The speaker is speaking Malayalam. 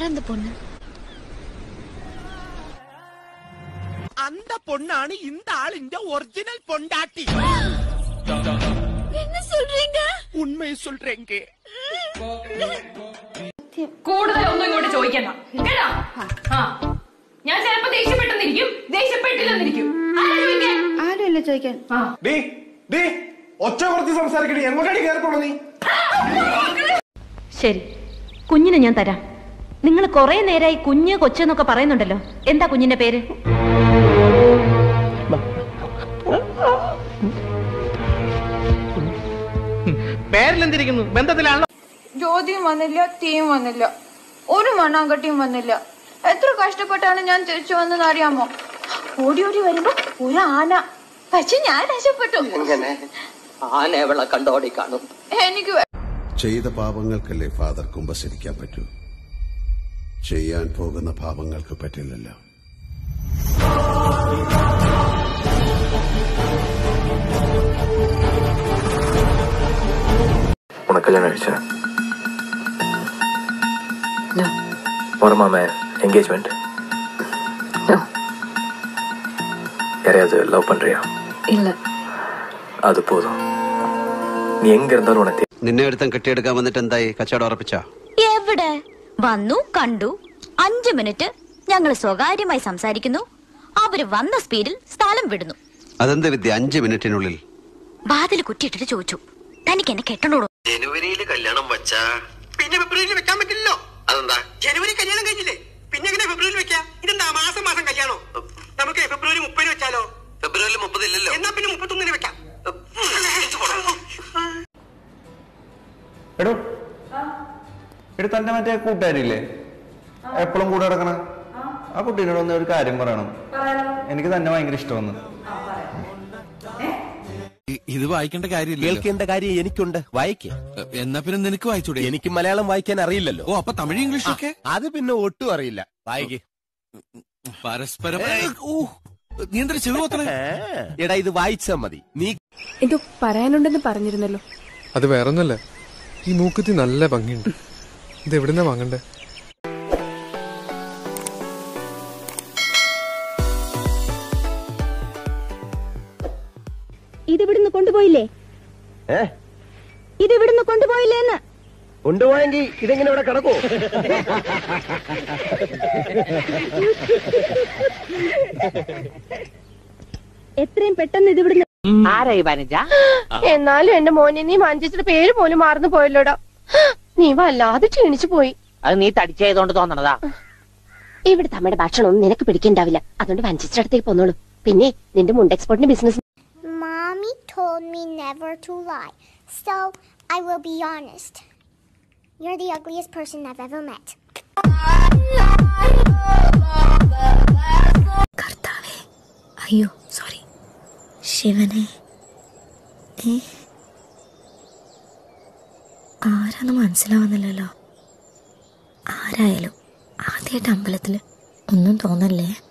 யார் அந்த பொண்ணு அந்த பொண்ணாണ് இந்த ஆளிന്റെ ஒரிஜினல் பொண்டாட்டி என்ன சொல்றீங்க உண்மையை சொல்றேங்க കൂടുതൽ ഒന്നും ഇങ്ങോട്ട് ചോദിക്കണ്ട കേട്ടാ ആ ഞാൻ ചിലപ്പോ ദേഷ്യപ്പെട്ടെന്നിരിക്കും ദേഷ്യപ്പെട്ടില്ലെന്നിരിക്കും ആരാ ചോദിക്കാൻ? ആരുമില്ല ചോദിക്കാൻ ആ. ഡേ ഡേ ഒച്ച കുറച്ച് സംസാരിക്കണേ എങ്ങോട്ടാണ് കയറിപ്പോണ നീ ശരി കുഞ്ഞിനെ ഞാൻ തരാം നിങ്ങൾ കുറെ നേരമായി കുഞ്ഞ് കൊച്ചെന്നൊക്കെ പറയുന്നുണ്ടല്ലോ എന്താ കുഞ്ഞിന്റെ പേര് പേരിലെന്തിരിക്കുന്നു ബന്ധത്തിലാണല്ലോ ജ്യോതിയും വന്നില്ല തീയും വന്നില്ല ഒരു മണ്ണാങ്കട്ടിയും വന്നില്ല എത്ര കഷ്ടപ്പെട്ടാണ് ഞാൻ തിരിച്ചു വന്നത് അറിയാമോ ഓടി ഓടി വരുമ്പോ ഒരു ആന പക്ഷെ ഞാൻ രക്ഷപ്പെട്ടു ആനവളെ കണ്ടോടി കാണും എനിക്ക് ചെയ്ത പാപങ്ങൾക്കല്ലേ ഫാദർ കുമ്പസരിക്കാൻ പറ്റൂ ചെയ്യാൻ പോകുന്ന പാപങ്ങൾക്ക് പറ്റില്ലല്ലോ உனக்கு கல்யாணம் ஆயிடுச்சா வருமாம என்கேஜ்மெண்ட் யாரையாவது லவ் பண்றியா இல்ல அது போதும் நீ எங்க இருந்தாலும் உனக்கு നിന്നെ ഒരുത്തൻ കെട്ടിയെടുക്കാൻ വന്നിട്ട് എന്തായി കച്ചവടം ഉറപ്പിച്ചാ എവിടെ വന്നു കണ്ടു അഞ്ചു മിനിറ്റ് ഞങ്ങൾ സ്വകാര്യമായി സംസാരിക്കുന്നു അവര് വന്ന സ്പീഡിൽ സ്ഥലം വിടുന്നു അതെന്ത് വിദ്യ അഞ്ച് മിനിറ്റിനുള്ളിൽ വാതിൽ കുറ്റിയിട്ടിട്ട് ചോദിച്ചു തനിക്ക് എന്നെ കെട്ടണോടോ ജനുവരിയിൽ കല്യാണം വച്ചാ പിന്നെ ഫെബ്രുവരിയിൽ വെക്കാൻ പറ്റില്ലല്ലോ അതെന്താ ജനുവരി കല്യാണം കഴിഞ്ഞില്ലേ പിന്നെ എങ്ങനെ ഫെബ്രുവരിയിൽ വെക്കാം ഇതെന്താ മാസം മാസം കല്യാണോ നമുക്ക് ഫെബ്രുവരി മുപ്പതിന് വെച്ചാലോ ഫെബ്രുവരിയിൽ മുപ്പതില്ലല്ലോ എന്നാ പിന്നെ മുപ്പത്തൊന്നിന് വെക്കാം എടോ എടോ തന്റെ മറ്റേ കൂട്ടുകാരില്ലേ എപ്പോഴും കൂടെ കിടക്കണ ആ കുട്ടീനോട് ഒന്ന് ഒരു കാര്യം പറയണം എനിക്ക് തന്നെ ഭയങ്കര ഇഷ്ടമെന്ന് ഇത് വായിക്കേണ്ട കാര്യമില്ല കേൾക്കേണ്ട കാര്യം എനിക്കുണ്ട് വായിക്കേ എന്നാ പിന്നെ നിനക്ക് വായിച്ചൂടെ എനിക്ക് മലയാളം വായിക്കാൻ അറിയില്ലല്ലോ ഓ അപ്പൊ തമിഴ് ഇംഗ്ലീഷ് ഒക്കെ അത് പിന്നെ ഒട്ടും അറിയില്ല വായിക്കേ പരസ്പരം ഓ നീ എന്തൊരു ചെറുപ്പത്തനെ എടാ ഇത് വായിച്ചാ മതി നീ ഇത് പറയാനുണ്ടെന്ന് പറഞ്ഞിരുന്നല്ലോ അത് വേറൊന്നുമല്ല ഈ മൂക്കുത്തി നല്ല ഭംഗിയുണ്ട് ഇത് എവിടുന്നാ വാങ്ങണ്ടേ ഇത് ഇവിടുന്ന് കൊണ്ടുപോയില്ലേ ഇത് ഇവിടുന്ന് കൊണ്ടുപോയില്ലേന്ന് കൊണ്ടുപോയെങ്കിൽ ഇതെങ്ങനെ ഇവിടെ കിടക്കോ എത്രയും പെട്ടെന്ന് ഇത് ഇവിടുന്ന് ആരായി വനജ എന്നാലും എന്റെ മോനെ നീ മഞ്ചിച്ചിട്ട് പേര് പോലും മറന്നു പോയല്ലോടാ നീ വല്ലാതെ ക്ഷീണിച്ചു പോയി അത് നീ തടിച്ചതുകൊണ്ട് തോന്നണതാ ഇവിടുത്തെ അമ്മയുടെ ഭക്ഷണം ഒന്നും നിനക്ക് പിടിക്കണ്ടാവില്ല അതുകൊണ്ട് വഞ്ചിച്ചിടത്തേക്ക് പോന്നോളൂ പിന്നെ നിന്റെ മുണ്ട് എക്സ്പോർട്ടിന്റെ business Mommy told me never to lie, so I will be honest. You're the ugliest person I've ever met. കർത്താവേ അയ്യോ സോറി ശിവനെ ഏ ആരാന്ന് മനസ്സിലാവുന്നില്ലല്ലോ ആരായാലും ആദ്യമായിട്ട് അമ്പലത്തില് ഒന്നും തോന്നല്ലേ